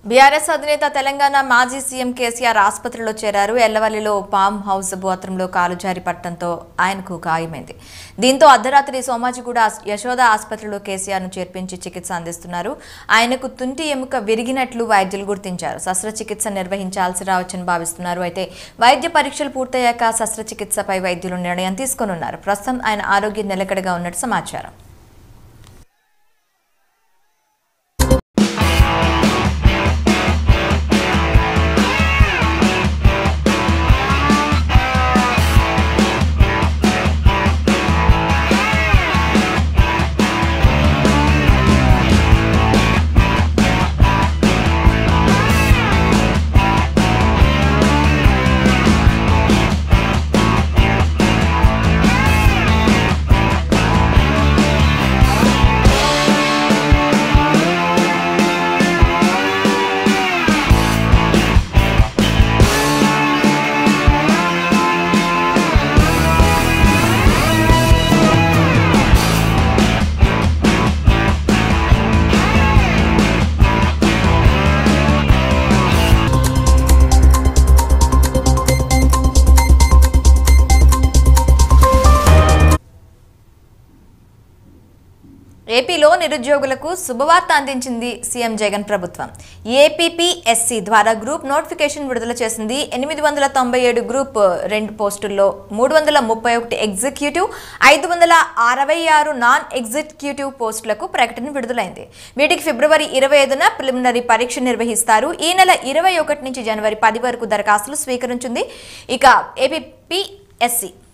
BRS అధినేత తెలంగాణ మాజీ CM KCR ఆసుపత్రిలో చేరారు ఎల్లవల్లిలో పామ్ హౌస్ బోత్రంలో కాలు జారి పట్టడంతో ఆయనకు గాయమైంది దీంతో అర్ధరాత్రి సోమాజిగూడ ఆస్- యశోద ఆసుపత్రిలో కేసీఆర్ను చేర్పించి చికిత్స అందిస్తున్నారు ఆయనకు తుంటి ఎముక విరిగినట్లు వైద్యులు గుర్తించారు శస్త్రచికిత్స నిర్వహించాల్సి రావచ్చని భావిస్తున్నారు అయితే వైద్య పరీక్షలు పూర్తయ్యాక శస్త్రచికిత్సపై వైద్యులు నిర్ణయం తీసుకోనున్నారు ప్రస్తుతం ఆయన ఆరోగ్యం నిలకడగా ఉన్నట్టు సమాచారం ఏపీలో నిరుద్యోగులకు శుభవార్త అందించింది సీఎం జగన్ ప్రభుత్వం ఏపీపీఎస్సీ ద్వారా గ్రూప్ నోటిఫికేషన్ విడుదల చేసింది ఎనిమిది వందల తొంభై ఏడు గ్రూప్ రెండు పోస్టుల్లో మూడు వందల ముప్పై ఒకటి ఎగ్జిక్యూటివ్ ఐదు వందల అరవై ఆరు నాన్ ఎగ్జిక్యూటివ్ పోస్టులకు ప్రకటన విడుదలైంది వీటికి ఫిబ్రవరి ఇరవై ఐదున ప్రిలిమినరీ పరీక్ష నిర్వహిస్తారు ఈ నెల ఇరవై ఒకటి నుంచి జనవరి పది వరకు దరఖాస్తులు స్వీకరించింది ఇక ఏపీపీఎస్సీ